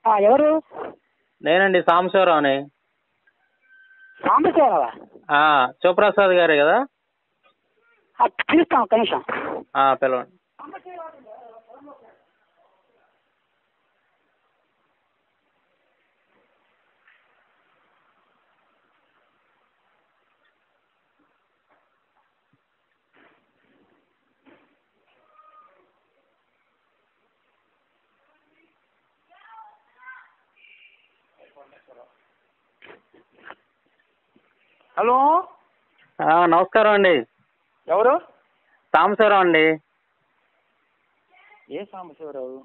ఆ, ఎవరు నేనండి సాంబశివరావుని సాంబశివరావా ఆ, శివప్రసాద్ గారే కదా ఆ, పిలుస్తాం ఒక్క నిమిషం ఆ, పిలవండి హలో ఆ, నమస్కారం అండి ఎవరు సాంబశివరావు అండి ఏ సాంబశివరావు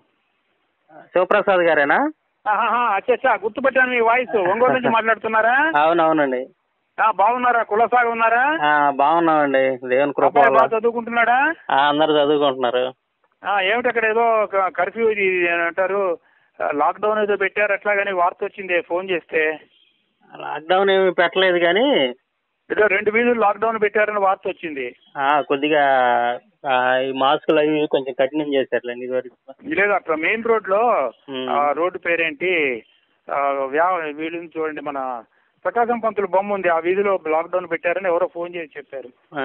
శివప్రసాద్ గారేనా ఆహాహా, అచ్చా అచ్చా గుర్తుపట్టాను మీ వాయిస్ ఒంగోలు నుంచి మాట్లాడుతున్నారా అవునవునండి ఆ, బాగున్నారా కులసాగా ఉన్నారా ఆ, బాగున్నామండి దేవుని కృప అబ్బాయి వల్ల. బాగా చదువుకుంటున్నాడా ఆ, అందరు చదువుకుంటున్నారు ఆ, ఏమిటి అక్కడ ఏదో కర్ఫ్యూ ఇది అంటారు లాక్డౌన్ ఏదో పెట్టారు అట్లాగని వార్త వచ్చింది ఫోన్ చేస్తే లాక్డౌన్ ఏమి పెట్టలేదు కానీ ఏదో రెండు వీధులు లాక్డౌన్ పెట్టారని వార్త వచ్చింది ఆ, కొద్దిగా ఆ, ఈ మాస్కులు అవి కొంచెం కఠినం చేశారులేండి ఇదివరకు లేదు అక్కడ మెయిన్ రోడ్ లో ఉమ్. ఆ రోడ్డు పేరేంటి ఆ, వ్యా వీళ్ళని చూడండి మన ప్రకాశం పంతులు బొమ్మ ఉంది ఆ వీధిలో లాక్డౌన్ పెట్టారని ఎవరో ఫోన్ చేసి చెప్పారు ఆ.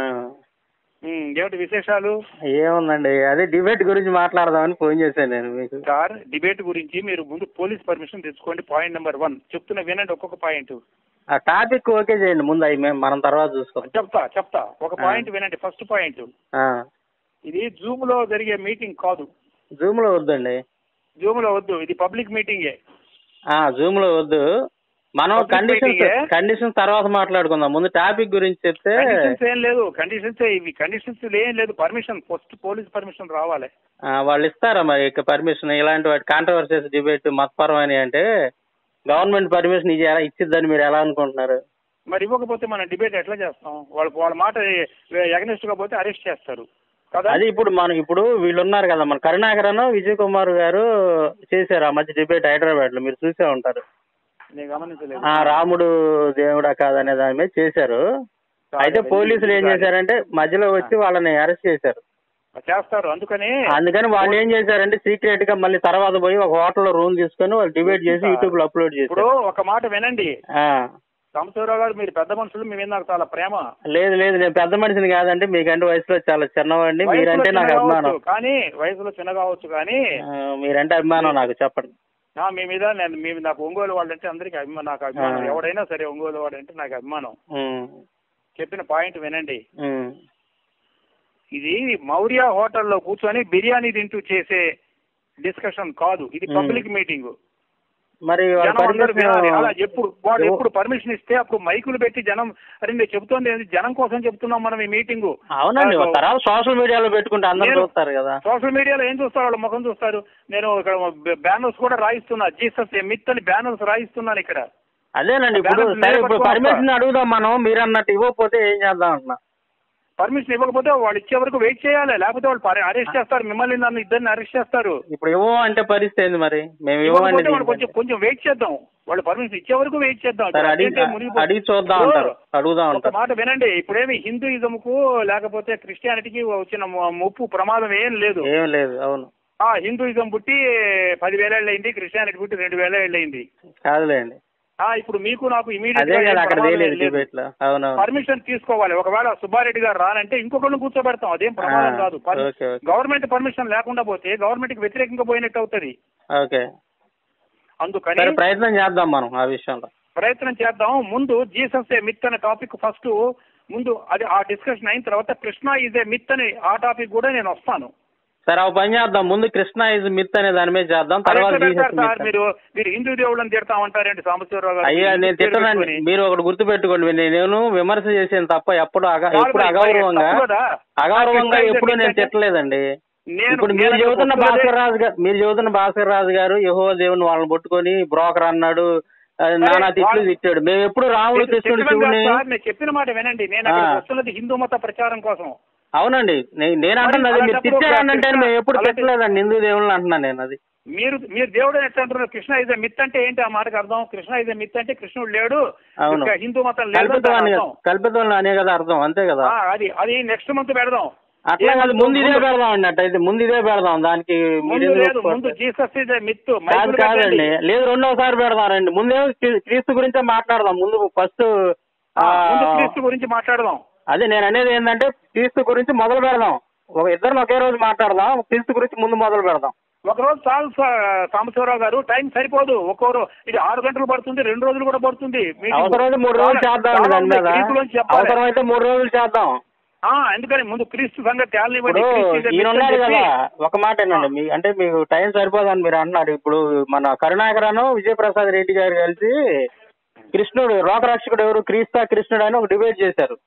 ఉమ్, ఏమిటి విశేషాలు ఏముందండి అదే డిబేట్ గురించి మాట్లాడదామని ఫోన్ చేశాను నేను మీకు సార్ డిబేట్ గురించి మీరు ముందు పోలీస్ పర్మిషన్ తెచ్చుకోండి పాయింట్ నెంబర్ వన్ చెప్తున్నా వినండి ఒక్కొక్క పాయింట్ ఆ టాపిక్ ఓకే చేయండి ముందు అవి మేము మనం తర్వాత చూసుకోం చెప్తా చెప్తా ఒక పాయింట్ వినండి ఫస్ట్ పాయింట్ ఆ. ఇది జూమ్ లో జరిగే మీటింగ్ కాదు జూమ్ లో వద్దండి జూమ్ లో వద్దు ఇది పబ్లిక్ మీటింగే ఆ జూమ్ లో వద్దు మనం Public కండిషన్స్ meeting ఏ? కండిషన్స్ తర్వాత మాట్లాడుకుందాం ముందు టాపిక్ గురించి చెప్తే కండిషన్స్ ఏం లేదు కండిషన్స్ ఇవి కండిషన్స్ ఏం లేదు పర్మిషన్ ఫస్ట్ పోలీస్ పర్మిషన్ రావాలి ఆ, వాళ్ళు ఇస్తారా మరి పర్మిషన్ ఇలాంటి వాటి కాంట్రవర్సీస్ డిబేట్ మతపరమని అంటే గవర్నమెంట్ పర్మిషన్ ఇది ఎలా ఇచ్చిద్దని మీరు ఎలా అనుకుంటున్నారు మరి ఇవ్వకపోతే మనం డిబేట్ ఎట్లా చేస్తాం వాళ్ళ వాళ్ళ మాట ఎగనిస్ట్ గా పోతే అరెస్ట్ చేస్తారు కదా అది ఇప్పుడు మనం ఇప్పుడు వీళ్ళు ఉన్నారు కదా మన కరుణాకరన్ విజయ్ కుమార్ గారు చేశారు ఆ మధ్య డిబేట్ హైదరాబాద్ లో మీరు చూసే ఉంటారు నేను గమనించలేదు ఆ రాముడు దేవుడా కాదనే దాని మీద చేశారు అయితే పోలీసులు ఏం చేశారంటే మధ్యలో వచ్చి వాళ్ళని అరెస్ట్ చేశారు చేస్తారు అందుకని అందుకని వాళ్ళు ఏం చేశారంటే సీక్రెట్ గా మళ్ళీ తర్వాత పోయి ఒక హోటల్లో రూమ్ తీసుకొని వాళ్ళు డిబేట్ చేసి యూట్యూబ్ లో అప్లోడ్ ఇప్పుడు చేశారు ఒక మాట వినండి ఆ, సాంబశివరావు గారు మీరు పెద్ద మనుషులు మీ మీద నాకు చాలా ప్రేమ లేదు లేదు నేను పెద్ద మనిషిని కాదండి మీకంటే వయసులో చాలా చిన్నవాడిని వయసులో మీరంటే నాకు చిన్న అభిమానం కావచ్చు, కానీ వయసులో చిన్న కావచ్చు కానీ ఆ, మీరంటే అభిమానం నాకు చెప్పండి నా మీ మీద నేను మీ నాకు ఒంగోలు వాళ్ళంటే అందరికీ అభిమానం నాకు అభిమానం ఆ. ఎవడైనా సరే ఒంగోలు వాడంటే నాకు అభిమానం ఉమ్, చెప్పిన పాయింట్ వినండి ఉమ్. ఇది మౌర్య హోటల్లో కూర్చొని బిర్యానీ తింటూ చేసే డిస్కషన్ కాదు ఇది మ్మ్. పబ్లిక్ మీటింగ్ మరి వాళ్ళ జనం అందరూ వినాలి అలా permission- ఎప్పుడు వాడు ఓ- ఎప్పుడు పర్మిషన్ ఇస్తే అప్పుడు మైకులు పెట్టి జనం అరే నేను చెబుతోంది ఏంది, జనం కోసం చెప్తున్నాం మనం ఈ మీటింగ్ అవునండి ఒక తర్వాత సోషల్ మీడియాలో పెట్టుకుంటే అందరూ నేను- చూస్తారు కదా సోషల్ మీడియాలో ఏం చూస్తారు వాళ్ళ ముఖం చూస్తారు నేను ఇక్కడ బ్యానర్స్ కూడా రాయిస్తున్నా జీసస్ మిత్ అని బ్యానర్స్ రాయిస్తున్నాను ఇక్కడ అదేనండి ఇప్పుడు బ్యాలెన్స్ సరే మీరే ఇప్పుడు పట్టుకొని పర్మిషన్ అడుగుదాం మనం మీరు అన్నట్టు ఇవ్వకపోతే ఏం చేద్దాం అంటున్నా పర్మిషన్ ఇవ్వకపోతే వాళ్ళు ఇచ్చే వరకు వెయిట్ చేయాలి లేకపోతే వాళ్ళు అరెస్ట్ చేస్తారు మిమ్మల్ని నన్ను ఇద్దరిని అరెస్ట్ చేస్తారు ఇప్పుడు ఇవ్వం అంటే పరిస్థితి ఏంది మరి మేము ఇవ్వమండి ఇవ్వకపోతే వాళ్ళు కొంచెం దీనికంటే. కొంచెం వెయిట్ చేద్దాం వాళ్ళు పర్మిషన్ ఇచ్చే వరకు వెయిట్ చేద్దాం సరే అడిగి అదేంటి మునిగిపో- అడిగి చూద్దాం ఇప్పుడు అంటారు అడుగుదాం ఒక అంటారు మాట వినండి ఇప్పుడేమి హిందూయిజం కు లేకపోతే క్రిస్టియానిటీకి వచ్చిన ము- ముప్పు ప్రమాదం ఏం లేదు ఏం లేదు అవును ఆ హిందూయిజం పుట్టి పదివేల అయింది క్రిస్టియానిటీ పుట్టి రెండు వేల అయింది కాదులేండి ఆ ఇప్పుడు మీకు నాకు అదే ఇమీడియట్ కదా అక్కడ తెలియదు డిబేట్ లో అవునవును పర్మిషన్ తీసుకోవాలి ఒకవేళ సుబ్బారెడ్డి గారు రానంటే ఇంకొకరిని కూర్చోబెడతాం అదేం ప్రమాదం ఆ, కాదు ఓకే, ఓకే. గవర్నమెంట్ పర్మిషన్ లేకుండా పోతే గవర్నమెంట్ కి వ్యతిరేకంగా పోయినట్టు అవుతుంది ఓకే అందుకని సరే ప్రయత్నం చేద్దాం మనం ఆ విషయంలో ప్రయత్నం చేద్దాం ముందు జీసస్ ఏ మిత్ అనే టాపిక్ ఫస్ట్ ముందు అది ఆ డిస్కషన్ అయిన తర్వాత కృష్ణ ఈజ్ ఏ మిత్ అని ఆ టాపిక్ కూడా నేను వస్తాను సరే ఒక పని చేద్దాం ముందు కృష్ణ ఇస్ మిత్ అనే దాని మీద చేద్దాం తర్వాత అదే జీసస్ సార్ మిత్ మీరు మీరు హిందూ దేవుళ్ళని తిడతామంటారేంటి సాంబశివరావు గారు అయ్యా నేను పేరు తిట్టనండి పెట్టుకొని. మీరు ఒకటి గుర్తుపెట్టుకోండి నేను విమర్శ చేసాను తప్ప ఎప్పుడు అగ కాదు ఎప్పుడు మరి, అగౌరవంగా తప్పు కదా? అగౌరవంగా నాకు ఎప్పుడు నేను ఇష్టం తిట్టలేదండి నేను- ఇప్పుడు నేను మీరు అక్కడ చెబుతున్న కూర్చోలే. భాస్కర్ రాజు గారు మీరు చెబుతున్న భాస్కర్ రాజు గారు యహో దేవుని వాళ్ళని పట్టుకొని బ్రోకర్ అన్నాడు అది నానా తిట్లు వాళ్ళు- తిట్టాడు మేము ఎప్పుడు రాముడు నేను కృష్ణుడు చెప్పిన శివుని కాదు సార్, నేను చెప్పిన మాట వినండి నేను అక్కడ ఆ. వస్తున్నది హిందూ మత ప్రచారం కోసం అవునండి నే- నేను అంటున్నది మీరు అలాంటప్పుడు తిట్టారనంటే కృష్ణ- మేము ఎప్పుడు అలాంటి- తిట్టలేదండి హిందూ దేవుళ్ళని అంటున్నాను నేను అది మీరు మీరు దేవుడు ఎట్లా అంటున్నారు కృష్ణ ఇదే మిత్ అంటే ఏంటి ఆ మాటకు అర్థం కృష్ణ ఇదే మిత్ అంటే కృష్ణుడు లేడు అవును. ఇంకా హిందూ మతం లేదు అని కల్పితం దాని అని అర్థం. కల్పితం అనే కదా అర్థం అంతే కదా ఆ, అది అది నెక్స్ట్ మంత్ పెడదాం అట్లా ఏ కాదు ముందు ఇదే ముందు- పెడదాం అండి అట్టయితే ముందు ఇదే పెడదాం దానికి మీరు ముందు ఎందుకు లేదు ఒప్పుకోరు? ముందు జీసస్ ఇదే మిత్ కాదు కాదండి లేదు రెండోసారి పెడదాం రండి ముందే క్రీ- క్రీస్తు గురించే మాట్లాడదాం ముందు ఫస్ట్ ముందు క్రీస్తు గురించి మాట్లాడదాం అదే నేను అనేది ఏంటంటే క్రీస్తు గురించి మొదలు పెడదాం ఒక ఇద్దరు ఒకే రోజు మాట్లాడదాం క్రీస్తు గురించి ముందు మొదలు పెడదాం ఒక రోజు చాలు సా- సాంబశివరావు గారు టైం సరిపోదు ఒక్కో రో- ఇది ఆరు గంటలు పడుతుంది రెండు రోజులు కూడా పడుతుంది మీటింగ్ అవసరం అయితే మూడు రోజులు చాలా- చేద్దాం చాలా దాని ఉంది. మీద క్రీస్తులోంచి చెప్పాలి. అవసరం అయితే మూడు రోజులు చేద్దాం ఆ, అందుకని ముందు క్రీస్తు సంగతి తేలనివ్వండి ఇప్పుడు క్రీస్తు ఇదే ఈయన మిత్ అని ఉన్నాడు చెప్పి- కదా ఒక మాట ఏంటండి మీ అంటే మీకు టైం సరిపోదని మీరు అంటున్నారు ఇప్పుడు మన కరుణాకరను విజయప్రసాద్ రెడ్డి గారు కలిసి కృష్ణుడు లోకరక్షకుడు ఎవరు క్రీస్తా కృష్ణుడు అని ఒక డిబేట్ చేశారు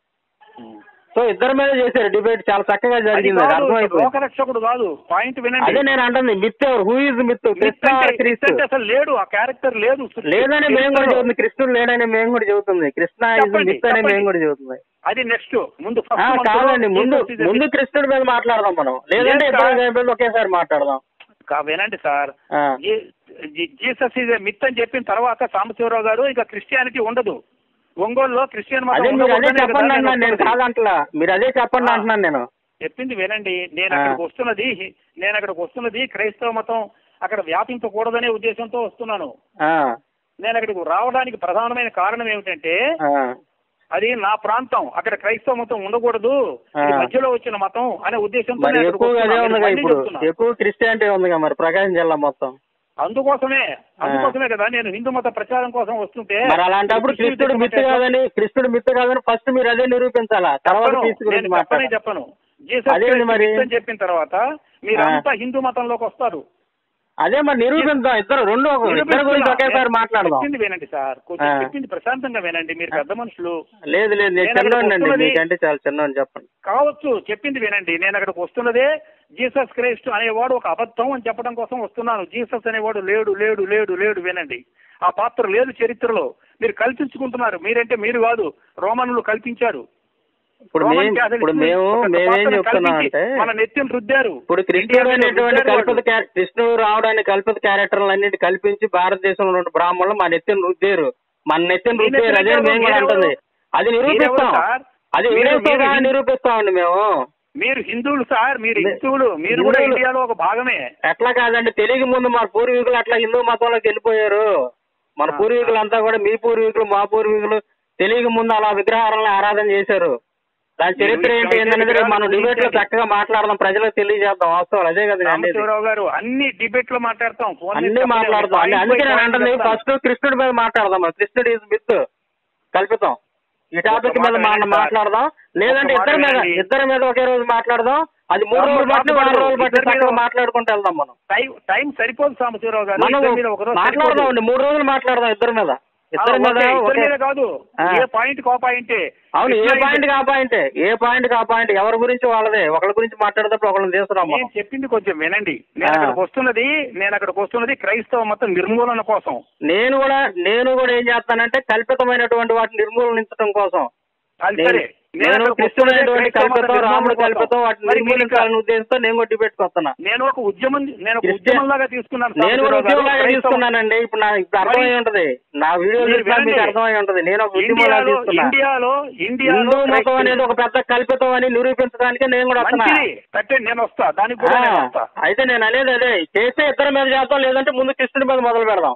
సో ఇద్దరి మీద చేశారు డిబేట్ చాలా చక్కగా అది జరిగింది అది కాదు, అర్థమైపోయింది లోకరక్షకుడు కాదు పాయింట్ వినండి అదే నేను అంటుంది మిత్ ఎవరు who is myth myth Krishna అంటే- మిత్ క్రీస్తు అంటే అసలు లేడు ఆ క్యారెక్టర్ లేదు లేదని మేము కూడా చెబుతుంది కృష్ణుడు లేడని మేము కూడా చెబుతుంది కృష్ణ ఇస్ చెప్పండి, మిత్ అని మేము చెప్పండి. కూడా చెబుతుంది అది నెక్స్ట్ ముందు ఆ, ఫస్ట్ కాదండి ముందు ముందు కృష్ణుడి మీద మాట్లాడదాం మనం లేదంటే లేదు ఇద్దరు సార్. మీద ఒకేసారి మాట్లాడదాం వినండి సార్ ఆ. జీ- జీ- జీసస్ ఇదే మిత్ అని చెప్పిన తర్వాత సాంబశివరావు గారు ఇంకా క్రిస్టియానిటీ ఉండదు ఒంగోలులో క్రిస్టియన్ మతం అదే మీరు అదే ఉండకూడదనే కదా చెప్పండి నేను అంటున్నాను నేను వస్తున్నది. కాదంటలా మీరు అదే చెప్పండి ఆ. అంటున్నాను నేను చెప్పింది వినండి నేను ఆ. అక్కడికి వస్తున్నది నేను అక్కడికి వస్తున్నది క్రైస్తవ మతం అక్కడ వ్యాపించకూడదనే ఉద్దేశంతో వస్తున్నాను ఆ, నేను అక్కడికి రావడానికి ప్రధానమైన కారణం ఏమిటంటే ఆ, అది నా ప్రాంతం అక్కడ క్రైస్తవ మతం ఉండకూడదు ఇది ఆ. మధ్యలో వచ్చిన మతం అనే ఉద్దేశంతో మరి నేను అక్కడికి ఎక్కువగా అదే వస్తున్నాను. ఉందిగా నేను ఇప్పుడు మళ్ళీ చెప్తున్నా. ఎక్కువ క్రిస్టియానిటీ ఉందిగా మరి ప్రకాశం జిల్లా మొత్తం అందుకోసమే అందుకోసమే కదా నేను హిందూ మత ప్రచారం కోసం వస్తుంటే మరి అలాంటప్పుడు క్రిస్టియన్ కృష్ణుడు మిత్తు మతం కాదని కృష్ణుడు మిత్తు కాదని ఫస్ట్ మీరు అదే నిరూపించాలా తర్వాత చెప్పను. క్రీస్తు గురించి నేను చెప్పనే మాట్లాడాలి చెప్పను జీసస్ అదేంటి క్రైస్ట్ మరి? క్రీస్తు అని చెప్పిన తర్వాత మీరంతా హిందూ మతంలోకి వస్తారు అదే మరి నిరూపిద్దాం ఇద్దరు రెండు ఒక- ఇద్దరు గురించి ఒకేసారి మాట్లాడదాం చెప్పింది వినండి సార్ కొంచెం ఆ. చెప్పింది ప్రశాంతంగా వినండి మీరు పెద్ద మనుషులు లేదు లేదు నేను నేను అక్కడికి చిన్నోడినండి వస్తున్నది- మీకంటే చాలా చిన్నోని చెప్పండి కావచ్చు చెప్పింది వినండి నేను అక్కడికి వస్తున్నదే జీసస్ క్రైస్ట్ అనేవాడు ఒక అబద్ధం అని చెప్పడం కోసం వస్తున్నాను జీసస్ అనేవాడు లేడు లేడు లేడు లేడు వినండి ఆ పాత్ర లేదు చరిత్రలో మీరు కల్పించుకుంటున్నారు మీరంటే మీరు కాదు రోమన్లు కల్పించారు ఇప్పుడు రోమన్ మేము క్యాథలిక్స్ ఇప్పుడు మేము ఒక మేమేం పాత్రను చెప్తున్నాం కల్పించి అంటే మన నెత్తిని రుద్దారు ఇప్పుడు కృష్ణుడు ఇండియా మీద అనేటువంటి రుద్దారు కల్పిత వాళ్ళు. క్యా- కృష్ణుడు రావడానికి కల్పిత క్యారెక్టర్లు అన్నిటి కల్పించి భారతదేశంలో ఉన్న బ్రాహ్మణులు మా నెత్తిని రుద్దేరు మన నెత్తిని మీ రుద్దేరు అదే నెత్తిని మేము కూడా మీరెవరు? అంటుంది అది నిరూపిస్తాం మీరెవరు సార్? అది మీరు- వీడియోతో మీరు సహా హిందూ- నిరూపిస్తామండి మేము మీరు హిందువులు సార్ మీరు నే- హిందువులు మీరు కూడా హిందువులు. ఇండియాలో ఒక భాగమే ఎట్లా కాదండి తెలియక ముందు మా పూర్వీకులు అట్లా హిందూ మతంలోకి వెళ్ళిపోయారు మన ఆ, పూర్వీకులంతా కూడా మీ పూర్వీకులు మా పూర్వీకులు తెలియక ముందు అలా విగ్రహాలను ఆరాధన చేశారు దాని మీరు చరిత్ర ఏంటి విగ్రహాల ఏంటనేది రేపు మనం గురించి డిబేట్ లో ఏంటి? చక్కగా మాట్లాడదాం ప్రజలకు తెలియజేద్దాం వాస్తవాలు అదే కదా నేను అనేది. రామశివరావు గారు అన్ని డిబేట్ లో మాట్లాడతాం ఫోన్ చేసి అన్ని చెప్పండి. మాట్లాడతాం అన్ని Point అందుకే by నేను point అంటుంది చెప్తాను. ఫస్ట్ కృష్ణుడి మీద మాట్లాడదాం మరి కృష్ణుడు ఈజ్ మిత్ కల్పితం ఈ టాపిక్ ఒక మీద మాట మా- వినండి సార్. మాట్లాడదాం లేదంటే ఒక మాట ఇద్దరి మీద వినండి. ఇద్దరి మీద ఒకే రోజు మాట్లాడదాం అది మూడు తమ్ముడు రోజులు బట్టి మాట్లాడు. నాలుగు రోజులు బట్టి ఇద్దరి మీద చక్కగా మాట్లాడుకుంటూ వెళ్దాం మనం టైం టైం సరిపోదు సాంబశివరావు గారు మనం ఇద్దరి మీద ఒక రోజు మాట్లాడదాం సరిపోదు. అండి మూడు రోజులు మాట్లాడదాం ఇద్దరి మీద ఆ, ఇద్దరి మీద ఓకే, ఇద్దరి ఒకే- మీద కాదు ఆ. ఏ పాయింట్ కో పాయింటే అవును ఏ కృష్ణ పాయింట్ కా పాయింట్ ఏ పాయింట్ కా పాయింట్ ఎవరి గురించి వాళ్ళదే ఒకరి గురించి మాట్లాడేటప్పుడు ఒకరిని తీసుకురాం మనం నేను చెప్పింది కొంచెం వినండి నేను ఆ. అక్కడికి వస్తున్నది నేను అక్కడికి వస్తున్నది క్రైస్తవ మతం నిర్మూలన కోసం నేను కూడా నేను కూడా ఏం చేస్తానంటే కల్పితమైనటువంటి వాటిని నిర్మూలించడం కోసం అది నేను సరే నేను అక్కడికి క్రిస్తుడు వస్తున్నదే అనేటువంటి క్రైస్తవ మత కల్పితం నిర్మూలన రాముడు కోసం. కల్పితం వాటిని మరి మీరు ఇంకా- నిర్మూలించాలనే ఉద్దేశంతో నేను కూడా డిబేట్ వస్తున్నా నేను ఒక ఉద్యమం నేను ఒక క్రిస్టియన్- ఉద్యమం లాగా తీసుకున్నాను నేను కూడా సాంబశివరావు గారు. ఉద్యోగంలాగా క్రైస్తవ- తీసుకున్నానండి ఇప్పుడు నా ఇప్పుడు అర్థమై ఉంటది నా వీడియో మీరు చూసినా మీకు వినండి. అర్థమై ఉంటది నేను ఒక ఉద్యమంలా ఇండియాలో తీసుకున్నా ఇండియాలో ఇండియాలో హిందూ మతం క్రైస్తవ- అనేది ఒక పెద్ద కల్పితం అని నిరూపించడానికి నేను కూడా వస్తున్నా మంచిది కట్టండి నేను వస్తా దానికి కూడా ఆ, నేను వస్తా అయితే నేను అనేది అదే చేస్తే ఇద్దరి మీద చేద్దాం లేదంటే ముందు కృష్ణుడి మీద మొదలు పెడదాం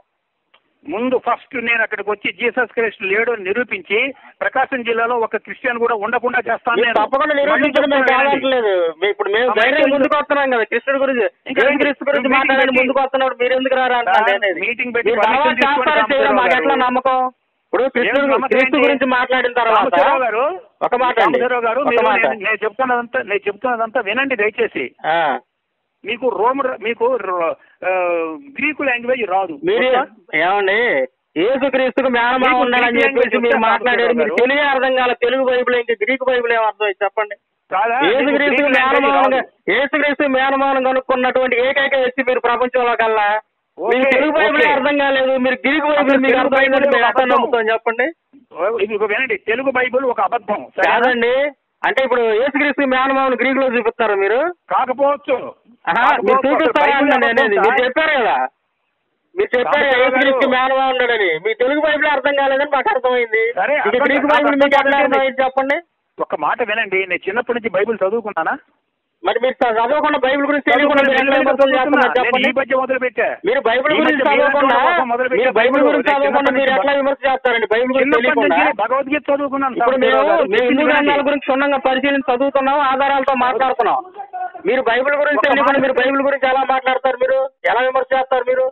ముందు ఫస్ట్ నేను అక్కడికి వచ్చి జీసస్ క్రైస్ట్ లేడు అని నిరూపించి ప్రకాశం జిల్లాలో ఒక క్రిస్టియన్ కూడా ఉండకుండా చేస్తాను మీరు నేను. తప్పకుండా మళ్ళీ నిరూపించడం మేము చెప్తున్నా వినండి. కాదట్లేదు మీ- ఇప్పుడు మేము ఆ, ధైర్యం మరి ముందుకు వస్తున్నాం కదా కృష్ణుడి గురించి ఇంకా ఏం రండి. క్రీస్తు గురించి మీటింగ్ మాట్లాడండి పెట్టి- ముందుకు వస్తున్నాడు మీరు ఎందుకు రారా అంటున్నాను సార్, నేనేది. మీటింగ్ పెట్టి మీరు తర్వాత పర్మిషన్ తీసుకోండి చేస్తారో చేయరో రామచంద్రరావు మాకు ఎట్లా గారు. నమ్మకం ఇప్పుడు కృష్ణుడు ఏం నమ్మకం క్రీస్తు ఏంటి? గురించి మాట్లాడిన తర్వాత రామచంద్రరావు గారు ఒక మాట అండి రామచంద్రరావు గారు ఒక మీరు మాట నేను- నేను చెప్తున్నదంతా నేను చెప్తున్నదంతా వినండి దయచేసి ఆ. మీకు రోమ్ మీకు ర- ఆ, గ్రీకు లాంగ్వేజ్ రాదు మీరు వస్తా? ఏమండి యేసు క్రీస్తుకు మేనమా మీకు ఉన్నాడని గ్రీక్ చెప్పేసి లాంగ్వేజ్ మీరు వస్తే మాట్లాడారు మీరు రామచంద్రరావు తెలుగు అర్థం కాల తెలుగు బైబిల్ ఇంకా గ్రీకు బైబిల్ ఏం అర్థం అయ్యింది చెప్పండి కాదా? యేసు మీకు క్రీస్తు గ్రీక్ లాంగ్వేజ్ మేనమానంగా రాదు. యేసు క్రీస్తు మేనమానం కనుక్కున్నటువంటి ఏకైక వ్యక్తి మీరు ప్రపంచంలో కల్లా ఓకే, మీకు తెలుగు బైబిల్ ఓకే. అర్థం కాలేదు మీరు గ్రీకు బైబిల్ అసలు మీకు తెలుగు అర్థమైందని బైబిల్ మేము ఒక ఎట్లా అబద్ధం. నమ్ముతాం చెప్పండి ఇది ఒక వినండి తెలుగు బైబిల్ ఒక అబద్ధం సరేనా? కాదండి అంటే ఇప్పుడు యేసు క్రీస్తు మేనమామను గ్రీకులో చూపిస్తారా మీరు కాకపోవచ్చు ఆహా, మీరు కాకపోవచ్చు. చూపిస్తారా బైబిల్ అండి అనేది అబద్ధం మీరు సార్. చెప్పారు కదా మీరు చెప్పారు రామచంద్ర యేసు క్రీస్తు గారు. మేనమా ఉన్నాడని మీ తెలుగు బైబిల్ అర్థం కాలేదని మాకు అర్థమైంది సరే, ఇక అర్థం గ్రీకు కాదు, బైబిల్ మీకు అర్థం ఎట్లా కాదండి. అర్థమైంది చెప్పండి ఒక మాట వినండి నేను చిన్నప్పటి నుంచి బైబిల్ చదువుకున్నానా మరి మీరు చదవకుండా బైబిల్ గురించి తెలియకుండా మీరు ఎట్లా విమర్శలు చేస్తున్నారు చెప్పండి ఈ మధ్య మొదలు పెట్టా మీరు బైబిల్ ఈ గురించి మధ్య చదవకుండా మీరే కోసం మొదలుపెట్టారు. మీరు బైబిల్ గురించి చిన్నప్పటి చదవకుండా మీరు నుంచి ఎట్లా విమర్శ చేస్తారండి బైబిల్ గురించి చిన్నప్పటి తెలియకుండా నుంచి భగవద్గీత చదువుకున్నాను ఇప్పుడు మేము సాంబశివరావు గారు. మేము హిందూ చెప్పింది గ్రంథాల వినండి. గురించి క్షుణ్ణంగా పరిశీలన చదువుతున్నాం ఆధారాలతో మాట్లాడుతున్నాం మీరు బైబిల్ గురించి ఒక తెలియకుండా మాట- మీరు బైబిల్ గురించి ఎలా మాట్లాడతారు మీరు ఎలా విమర్శ చేస్తారు మీరు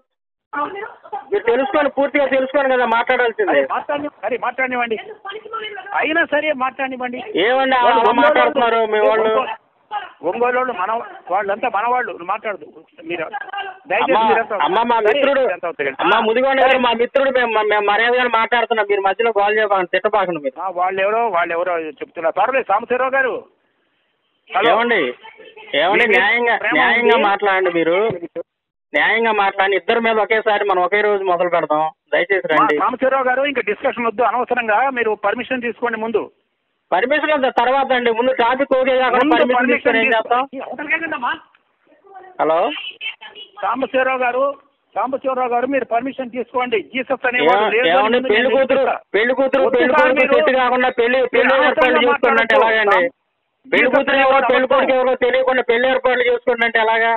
మీరు తెలుసుకొని పూర్తిగా తెలుసుకొని కదా మాట్లాడాల్సింది అరే మాట్లాడి సరే మాట్లాడినివ్వండి అయినా సరే మాట్లాడినివ్వండి ఏమండి వాళ్ళు అలా ఒంగోలు మాట్లాడుతున్నారు మీ వాళ్ళు ఒంగోలు వాళ్ళు మన వాళ్ళంతా మన వాళ్ళు నువ్వు మాట్లాడదు మీరు దయచేసి అమ్మా మీరంతా- అమ్మ మా సరే, మిత్రుడు మీరంతా వద్దులేండి. అమ్మ ముదిగొండ సరే. గారు మా మిత్రుడు మేము మేము మర్యాదగా మాట్లాడుతున్నాం మీరు మధ్యలో కాల్ చేయకండి తిట్టబాకండి మీరు ఆ, వాళ్ళు ఎవరో వాళ్ళు ఎవరో చెప్తున్నారు పర్లేదు సాంబశివరావు గారు హలో. ఏమండి ఏమండి మీకు న్యాయంగా ప్రేమ న్యాయంగా ఉంది? మాట్లాడండి మీరు న్యాయంగా మాట్లాడి ఇద్దరి మీద ఒకేసారి మనం ఒకే రోజు మొదలు పెడదాం దయచేసి మా రండి సాంబశివరావు గారు ఇంకా డిస్కషన్ వద్దు అనవసరంగా మీరు పర్మిషన్ తీసుకోండి ముందు పర్మిషన్ వద్ద తర్వాత అండి ముందు టాపిక్ ఓకే కాకుండా ముందు పర్మిషన్ permission తీసుకొని ఏం చేస్తాం తీసుకో- అవతలకి వెళ్ళండమ్మా. హలో సాంబశివరావు గారు సాంబశివరావు గారు మీరు పర్మిషన్ తీసుకోండి జీసస్ అనేవాడు ఏమ- లేడు అని ఏమండి ముందు పెళ్లి నేను కూతురు చెప్తా. పెళ్లి కూతురు వద్దు పెళ్లి సార్ కొడుకు మీరు- సెట్ కాకుండా పెళ్లి పెళ్లి మీరు ఏర్పాట్లు అనవసరంగా చేసుకోండి అంటే మాట్లాడొద్దు. ఎలాగండి పెళ్లి జీసస్ కూతురు ఎవరో అనేవాడు పెళ్లి కొడుకు అబద్ధం. ఎవరో తెలియకుండా పెళ్లి ఏర్పాట్లు చేసుకోండి అంటే ఎలాగా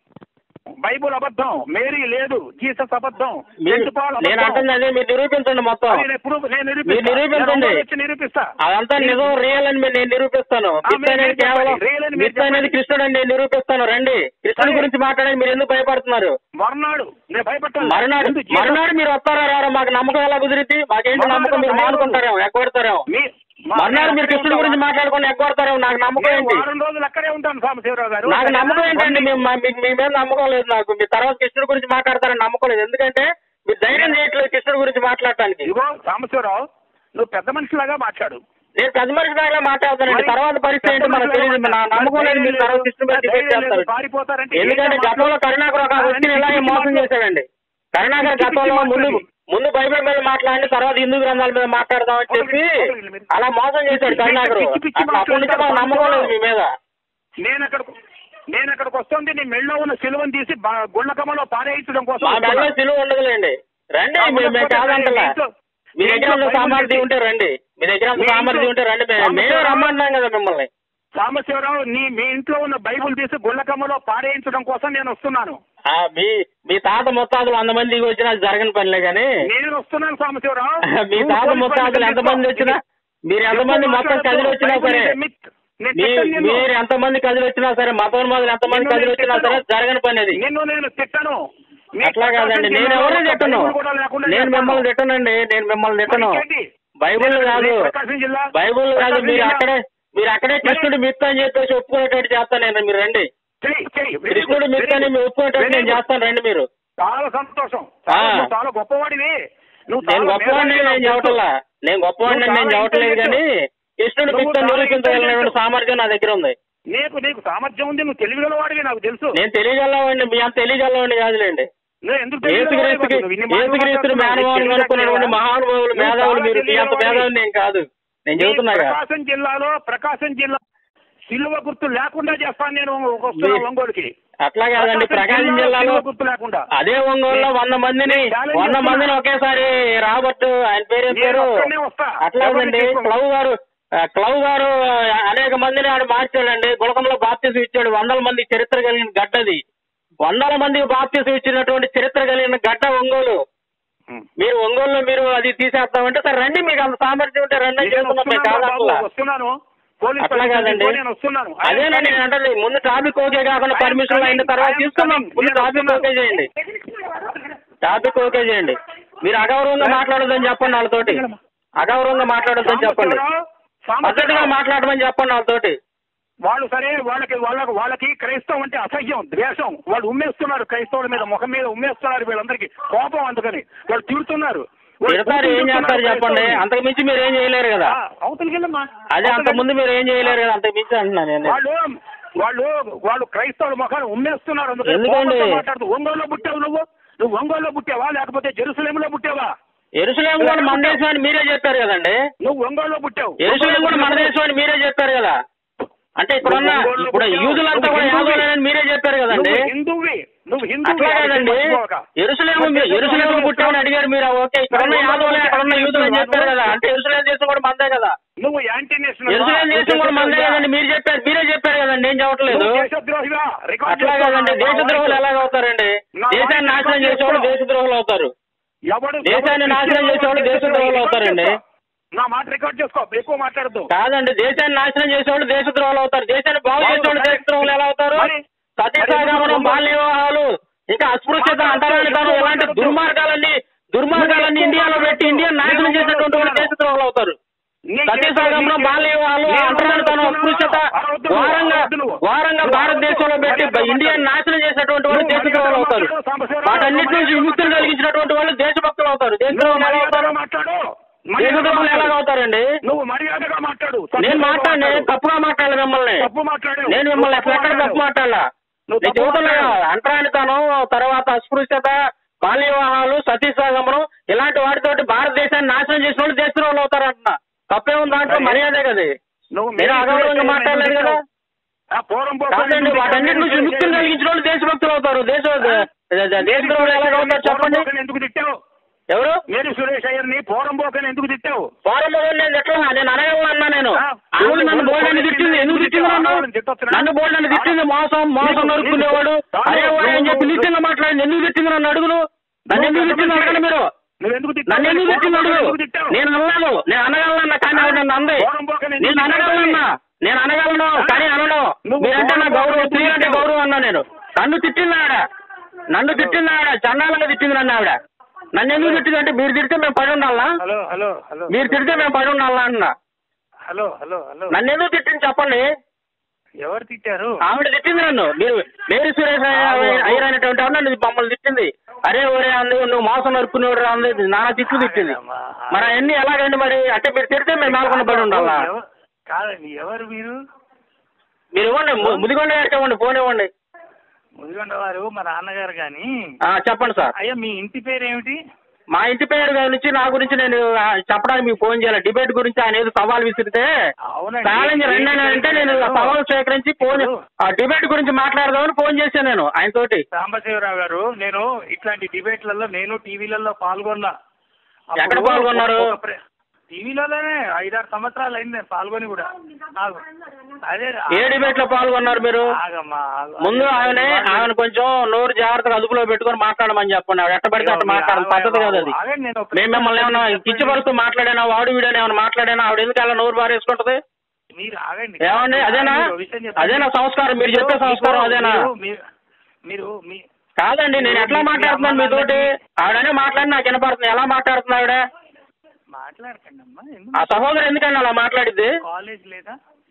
బైబుల్ అబద్ధం మేరీ లేదు జీసస్ అబద్ధం మీరు సెంట్ పాల్ నేను అబద్ధం. అంటుంది అదే మీరు నిరూపించండి మొత్తం నేను ఎప్పుడు నేను మీరు నిరూపిస్తా. నిరూపించండి. నేను వచ్చి నిరూపిస్తా అదంతా నిజం రియల్ అని మీరు నేను నిరూపిస్తాను ఆ, మిత్ మీరు అనేది చెప్పండి. కేవలం రియల్ అని మీరు మిత్ అనేది చెప్పండి. కృష్ణుడు అని నేను నిరూపిస్తాను రండి కృష్ణుడి సరే. గురించి మాట్లాడడానికి మీరు ఎందుకు భయపడుతున్నారు మర్నాడు నేను భయపడతాను మరునాడు ముందు జీసస్- మరునాడు మీరు వస్తారా రారా మాకు నమ్మకం ఎలా కుదిరితే మాకేంటి మరునాడు నమ్మకం మీరు రారు. మానుకుంటారేమో ఎగ్గొడతారేమో మీ- మా- మర్నాడు మీరు అక్కడే కృష్ణుడి ఉంటావా? గురించి మాట్లాడుకుని ఎగ్గొడతారేమో నాకు నమ్మకం నేను ఏంటి వారం రోజులు అక్కడే ఉంటాను సాంబశివరావు గారు నాకు నమ్మకం ఏంటండి మేము మా- మీకు మీ మీద నమ్మకం లేదు నాకు మీ తర్వాత కృష్ణుడి గురించి మాట్లాడతారని నమ్మకం లేదు ఎందుకంటే మీరు ధైర్యం చేయట్లేదు కృష్ణుడి గురించి మాట్లాడటానికి ఇదిగో సాంబశివరావు నువ్వు పెద్ద మనిషిలాగా మాట్లాడు నేను పెద్ద మనిషి దాకా మాట్లాడుతానండి మరి తర్వాత పరిస్థితి ఏంటో మనకు పెద్ద తెలియదు నా మనిషిలాగా నమ్మకం లేదు మీరు తర్వాత కృష్ణుడి మీద డిబేట్ ధైర్యం లేదు, చేస్తారు పారిపోతారంటే ఎందుకంటే ఏం గతంలో మాట్లాడు- కరుణాకర్ ఒక వ్యక్తిని ఇలాగే మోసం చేశాడండి కరుణాకర్ పిచ్చి పిచ్చి గతంలో ముందు మాట్లాడి. ముందు బైబిల్ మీద మాట్లాడి తర్వాత హిందూ గ్రంథాల మీద మాట్లాడదామని చెప్పి ఒకరికి- ఒకరికి- అలా మోసం చేశాడు పిచ్చి- కరుణాకర్ పిచ్చి పిచ్చి అట్లా అప్పటి నుంచి మాకు మాట్లాడతారు. నమ్మకం లేదు మీ మీద నేను అక్కడికి నేను అక్కడికి వస్తుంది నీ మెళ్ళో ఉన్న సిలువను తీసి బ- గుళ్ళకమ్మలో పారేయించడం కోసం మా మెడలో వస్తున్నా. సిలువ ఉండదులేండి రండి ఆ, మేము మేము ఉండకపోతే కాదంటలా మీ ఇంట్లో- మీ మీ దగ్గర ఇంట్లో ఉన్న బైబిల్ సామర్థ్యం పెట్టి- ఉంటే రండి మీ దగ్గర ఉన్న మీ ఇంట్లో- సామర్థ్యం ఉంటే రండి మే- మేమే సామర్థ్యం- రమ్మంటున్నాం కదా మిమ్మల్ని సాంబశివరావు నీ మీ ఇంట్లో ఉన్న బైబుల్ తీసి గుళ్ళకమ్మలో పారేయించడం కోసం నేను వస్తున్నాను ఆ, మీ మీ తాత ముత్తాతలు వంద మంది దిగి వచ్చినా అది జరగని పనిలే కానీ నేను వస్తున్నాను సాంబశివరావు మీ నువ్వు తాత పోలీస్ ముత్తాతలు పని ఎంతమంది వచ్చినా మీరు ఎంతమంది ఎక్కువ మొత్తం మాట్లాడొద్దు. కదిలి వచ్చినా బైబిల్ సరే is a myth. నేను మీ తిట్టను నిన్ను. మీరు ఎంతమంది కదిలి వచ్చినా సరే మతోన్మాదులు ఎంతమంది నిన్ను కదిలి నేను వచ్చినా సరే తిట్టను. జరగని పని అది నిన్ను నేను తిట్టను నీ అట్లా కాదండి నేను ప్రకాశం ఎవరిని జిల్లాలో తిట్టను బైబిల్ కూడా లేకుండా నేను చేస్తాను. మిమ్మల్ని తిట్టనండి నేను మిమ్మల్ని తిట్టను మరి ఇంకేంటి? బైబిల్ నేను కాదు ప్రకాశం జిల్లా బైబిల్ కాదు ప్రకాశం మీరు జిల్లా. అక్కడే మీరు అక్కడే కృష్ణుడు మిత్ అని చెప్పేసి ఒప్పుకునేటట్టు చేస్తాను నేను మీరు రండి చెయ్యి, చెయ్యి. Very కృష్ణుడు good, మిత్ very అని good. మీరు ఒప్పుకునేటట్టు Very నేను good. చేస్తాను రండి మీరు చాలా సంతోషం చాలా ఆ. నువ్వు చాలా గొప్పవాడివి నువ్వు నేను చాలా గొప్పవాడిని మేధావి, నేను నాకు తెలుసు. చెప్పట్లా నేను గొప్పవాడిని నువ్వు నేను చాలా చెప్పట్లేదు కానీ intelligent. కృష్ణుడు నువ్వు మిత్ చాలా నిరూపించగలిగినటువంటి intelligent. సామర్థ్యం నా దగ్గర ఉంది నీకు నీకు సామర్థ్యం ఉంది నువ్వు తెలివిగలవాడివి నాకు తెలుసు నేను తెలియగలవాడిని మీ అంత తెలియగలవాడిని కాదులేండి నువ్వు ఎందుకు ఏసుక్రీస్తుకి తెలివిగలవాడివి? నువ్వు ఇన్ని మాటలు ఏసుక్రీస్తుని మాట్లాడుతున్నావు. మేనమావులు నీకు అనుకున్నటువంటి తెలియట్లేదా? మహానుభావులు నువ్వు మేధావులు చాలా మీరు మీ అంత తెలివిగలవాడివి. మేధావులు నేను కాదు నేను నీ చెబుతున్నాగా ప్రకాశం జిల్లాలో ప్రకాశం జిల్లా సిలువ గుర్తు లేకుండా చేస్తాను నేను వస్తున్నా మీ- ఒంగోలుకి అట్లా కాదండి ప్రకాశం జిల్లాలో సిలువ గుర్తు లేకుండా అదే ఒంగోలులో వంద మందిని ఛాలెంజ్ వంద చేస్తున్నా. మందిని ఒకేసారి రాబర్ట్ ఆయన పేరు ఏం నేను పేరు ఒక్కడినే వస్తా. అట్లాగండి ఎవరిని తీసుకోను. క్లవ్ గారు ఆ, క్లవ్ గారు ఆ, అనేక మందిని ఆడు మార్చాడండి గుళకంలో బాప్తీసం ఇచ్చాడు వందల మంది చరిత్ర కలిగిన గడ్డది వందల మందికి బాప్తీసం ఇచ్చినటువంటి చరిత్ర కలిగిన గడ్డ ఒంగోలు మీరు ఒంగోలులో మీరు అది తీసేస్తామంటే సరే రండి మీకు అంత సామర్థ్యం ఉంటే రండి అని నేను చేస్తున్నాం మేము వస్తున్నాను బాబు, కాదట్లా వస్తున్నాను పోలీస్ అట్లా పర్మిషన్ కాదండి తీసుకో, నేను వస్తున్నాను అదేనండి నేను అంటే ముందు టాపిక్ ఓకే కాకుండా I am పర్మిషన్ అయిన coming, తర్వాత I am తీసుకుందాం coming. ముందు నేను టాపిక్ వస్తున్నాను. ఓకే చేయండి టాపిక్ ఓకే చేయండి మీరు అగౌరవంగా మాట్లాడొద్దని చెప్పండి వాళ్ళతోటి అగౌరవంగా మాట్లాడొద్దని చెప్పండి సాంబశివరావు, పద్ధతిగా సాంబశివరావు, మాట్లాడమని చెప్పండి వాళ్ళతోటి వాళ్ళు సరే వాళ్ళకి వాళ్ళకి వాళ్ళకి క్రైస్తవం అంటే అసహ్యం ద్వేషం వాళ్ళు ఉమ్మేస్తున్నారు క్రైస్తవుల మీద ముఖం మీద ఉమ్మేస్తున్నారు వీళ్ళందరికీ కోపం అందుకని వాళ్ళు తిడుతున్నారు వాళ్ళు తిడతారు ఏం చేస్తారు చెప్పండి క్రైస్తవుల్ని. అంతకు మించి మీరు ఏం చేయలేరు కదా ఆ, అవతలికి వెళ్ళమ్మా అదే అంత ముందు మీరు ఏం చేయలేరు కదా అంతకు మించి అంటున్నాను నేను వాళ్ళు వాళ్ళు వాళ్ళు క్రైస్తవుల ముఖాన్ని ఉమ్మేస్తున్నారు అందుకని ఎందుకండి? కోపంతో మాట్లాడుతూ ఒంగోలులో పుట్టావు నువ్వు నువ్వు ఒంగోలులో పుట్టావా లేకపోతే జెరూసలేంలో పుట్టావా ఎరుసలేం కూడా మన దేశం అని మీరే చెప్పారు కదండి నువ్వు ఒంగోలులో పుట్టావు ఎరుసలేం కూడా మన దేశం అని మీరే చెప్పారు కదా అంటే ఇప్పుడున్న ఇప్పుడు యూదులంతా కూడా యాదవులేనని మీరే చెప్పారు కదండి నువ్వు హిందువువి నువ్వు హిందువు అట్లా కాదండి ఎరుసలేము ఎరుసలేము పుట్టామని అడిగారు మీరు ఓకే ఇక్కడున్న యాదవులే అక్కడున్న యూదులు అని చెప్పారు కదా అంటే ఎరుసలేం దేశం కూడా మందే కదా నువ్వు యాంటీ నేషనల్ ఎరుసలేం దేశం కూడా మందే కదండి మీరు చెప్పారు మీరే చెప్పారు కదండి ఏం అవ్వట్లేదు నువ్వు దేశద్రోహిగా రికార్డ్ అట్లా చేసుకో. కాదండి నా దేశద్రోహులు వాయిస్ ఎలాగ అవుతారండి నా దేశాన్ని వాయిస్ నాశనం రికార్డ్ చేసేవాళ్ళు చేసుకో. దేశద్రోహులు అవుతారు ఎవడు దేశాన్ని ఎవడు నాశనం క్రిస్టియన్ చేసేవాళ్ళు వాడు దేశద్రోహులు రికార్డ్ అవుతారండి. చేసుకో. నా మాట రికార్డ్ చేసుకో ఎక్కువ మాట్లాడద్దు కాదండి దేశాన్ని నాశనం చేసేవాళ్ళు దేశద్రోహులు అవుతారు దేశాన్ని బాగు అవును, చేసేవాళ్ళు మరి- దేశద్రోహులు ఎలా అవుతారు మరి- సతీసాగమనం మరి- బాల్య వివాహాలు ఇంకా అస్పృశ్యత అంటరానితనం ఇలాంటి దుర్మార్గాలన్నీ దుర్మార్గాలన్నీ ఇండియాలో పెట్టి ఇండియా నాశనం చేసేటువంటి వాళ్ళు దేశద్రోహులు అవుతారు సతీసాగమనం బాల్య వివాహాలు అంటరానితనం అస్పృశ్యత ఘోరంగా ఘోరంగా భారతదేశంలో పెట్టి ఇండియాని నాశనం చేసేటువంటి వాళ్ళు దేశద్రోహులు అవుతారు వాటన్నిటి నుంచి విముక్తిని కలిగించినటువంటి వాళ్ళు దేశభక్తులు అవుతారు దేశద్రోహులు ఎలా అవుతారు మాట్లాడు దేశద్రోహులు ఎలాగ అవుతారండి నువ్వు మర్యాదగా మాట్లాడు నేను మాట్లాడి నేను తప్పుగా మాట్లాడలేదు మిమ్మల్ని తప్పు మాట్లాడు నేను మిమ్మల్ని ఎక్కడ ఎక్కడ తప్పు మాట్లాడలా నువ్వు నేను తప్పు చెబుతున్నా మాట్లాడావు. అంటరానితనం తర్వాత అస్పృశ్యత బాల్య వివాహాలు సతీసాగమనం ఇలాంటి వాటితోటి భారతదేశాన్ని నాశనం చేసిన వాళ్ళు దేశద్రోహులు అవుతారు అంటున్నా తప్పే ఉంది దాంట్లో మరి- మర్యాదే కదా నువ్వు నేను అగౌరవంగా మాట్లాడలేదు కదా ఆ పూర్వం పోసం కాదండి ఎందుకు వాటన్నిటి నుంచి తిట్టావు? విముక్తిని కలిగించిన వాళ్ళు దేశభక్తులు అవుతారు దేశ దేశద్రోహులు ఎలాగ అవుతారు చెప్పండి పోరంబోకని ఎందుకు తిట్టావు ఎవరు మేరీ సురేష్ అయ్యర్ని పోరంబోకని ఎందుకు తిట్టావు ఫారం నేను ఎట్లా నేను అనగలను అన్నా నేను ఆ, ఆవిడ నన్ను బోల్డని తిట్టింది ఎందుకు తిట్టింది నన్ను తిట్టొచ్చునా? నన్ను బోల్డని తిట్టింది మోసం మోసం నీకు- నరుక్కునేవాడు నీకు- అరే వాడు అని చెప్పి నువ్వు- నిత్యంగా మాట్లాడింది ఎందుకు తిట్టింది నన్ను అడుగును నన్ను ఎందుకు తిట్టింది అడగండి మీరు నువ్వు ఎందుకు తిట్టావు? నన్ను ఎందుకు తిట్టింది అడుగు ఎందుకు తిట్టావు? నేను అనలేదు నేను అనగలనన్నా కానీ ఆవిడ నన్ను అంది పోరంబోకని ఎందుకు నేను అనగలనన్నా నేను అనగలను కానీ అనను నువ్వు మీరంటే నా గౌరవం పోరంబోకని స్త్రీ అంటే ఎందుకు గౌరవం అన్నా నేను నన్ను తిట్టింది ఆవిడ నన్ను తిట్టింది ఆవిడ చండాలంగా తిట్టింది నన్ను ఆవిడ నన్ను ఎందుకు తిట్టింది అంటే మీరు తిడితే మేము పడి ఉండాలా హలో హలో హలో మీరు తిడితే మేము పడి ఉండాలా అన్నా హలో హలో హలో నన్ను ఎందుకు తిట్టింది చెప్పండి ఎవరు తిట్టారు ఆవిడ తిట్టింది నన్ను మీరు మేరీ సురేష్ అయ్య- అయ్యర్ అనేటువంటి ఆవిడ నన్ను మమ్మల్ని తిట్టింది అరే ఒరే అంది నువ్వు మోసం నరుకునేవాడు అంది నానా తిట్లు తిట్టింది మరి అవన్నీ ఎలాగండి మరి అంటే మీరు తిడితే మేము నాలుగు పడి ఉండాలా ఎవ- కాదండి ఎవరు మీరు మీరు ఇవ్వండి ము- ముదిగొండ గారికి ఇవ్వండి ఫోన్ ఇవ్వండి ముదిగొండ వారు మా నాన్నగారు కానీ ఆ, చెప్పండి సార్ అయ్యా మీ ఇంటి పేరు ఏమిటి మా ఇంటి పేరు గురించి నా గురించి నేను ఆ, చెప్పడానికి మీకు ఫోన్ చేయాలి డిబేట్ గురించి ఆయన ఏదో సవాల్ విసిరితే అవునండి ఛాలెంజ్ రెండు అంటే నేను ఆ సవాల్ సేకరించి ఫోన్ ఆ డిబేట్ గురించి మాట్లాడదామని ఫోన్ చేశాను నేను ఆయన తోటి సాంబశివరావు గారు నేను ఇట్లాంటి డిబేట్లలో నేను టీవీలలో పాల్గొన్నా అప్పుడు ఎక్కడ పాల్గొన్నారు? ఒక ప్ర- టీవీలలోనే ఐదారు సంవత్సరాలు అయింది నేను పాల్గొని కూడా ఆగు. అదే ఏ డిబేట్ లో పాల్గొన్నారు మీరు ఆగమ్మా, ఆగు. ముందు ఆమెనే ఆమెను కొంచెం నోరు జాగ్రత్తగా అదుపులో పెట్టుకొని మాట్లాడమని చెప్పండి ఆవిడ ఎట్ట పడితే అట్ట మాట్లాడదు పద్ధతి కాదు అది ఆగండి, నేను ఒక మేము మిమ్మల్ని ఏమన్నా కిచ్చిపరుస్తూ మాట్లాడానా వాడు వీడని ఏమైనా మాట్లాడానా ఆవిడ ఎందుకు అలా నోరు బారేసుకుంటది మీరు ఆగండి ఏమండి అదేనా మీరు ఒక విషయం చెప్పండి. అదేనా సంస్కారం మీరు చెప్పే సంస్కారం అదేనా మీరు- మీరు- మీరు మీ కాదండి నేను ఎట్లా మాట్లాడుతున్నాను మీతోటి ఆవిడనే మాట్లాడి నాకు వినపడుతుంది ఎలా మాట్లాడుతుంది ఆవిడ మాట్లాడకండి అమ్మా ఆ ఎందుకు సహోదరు ఎందుకండి అలా మాట్లాడిద్ది కాలేజ్ లేదా